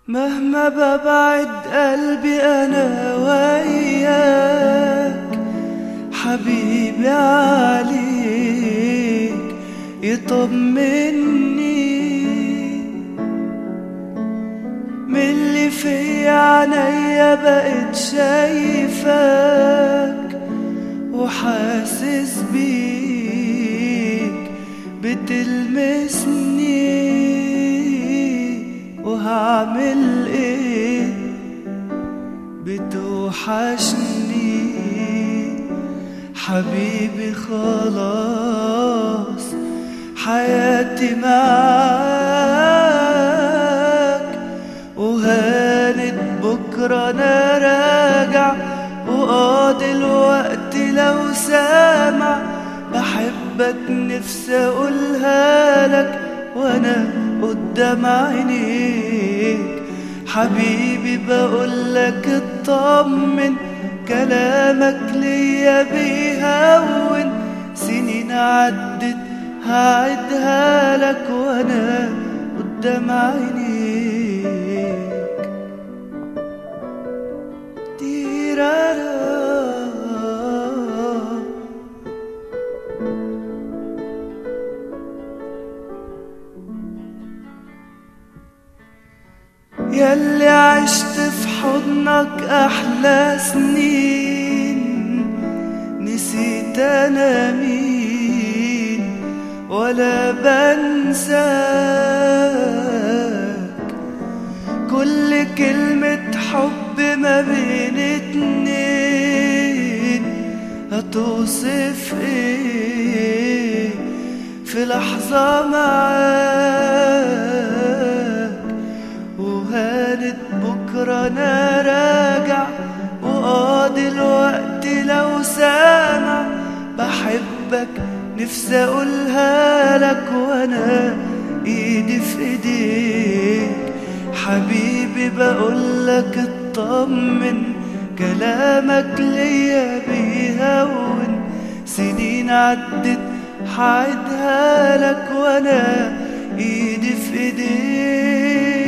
مهما ببعد قلبي انا وياك حبيبي عليك يطمني من اللي في عينيا بقيت شايفك وحاسس بيك بتلمسني وهعمل ايه بتوحشني حبيبي خلاص حياتي معاك وهانت بكرة أنا راجع وقاضي الوقت لو سامع بحبك نفسي أقولها لك وأنا قدام عينيك حبيبي بقولك اطمن كلامك ليا بيهون سنين عدت هعدها لك وانا قدام عينيك تيرارا ياللي عشت في حضنك أحلى سنين نسيت أنا مين ولا بنساك كل كلمة حب ما بين اتنين هتوصف ايه في لحظة معاك وهانت بكرة أنا راجع وقاضي الوقت لو سامع بحبك نفسي أقولها لك وأنا إيدي في إيديك حبيبي بقولك اطمن كلامك ليا بيهون سنين عدت حعدها لك وأنا إيدي في إيديك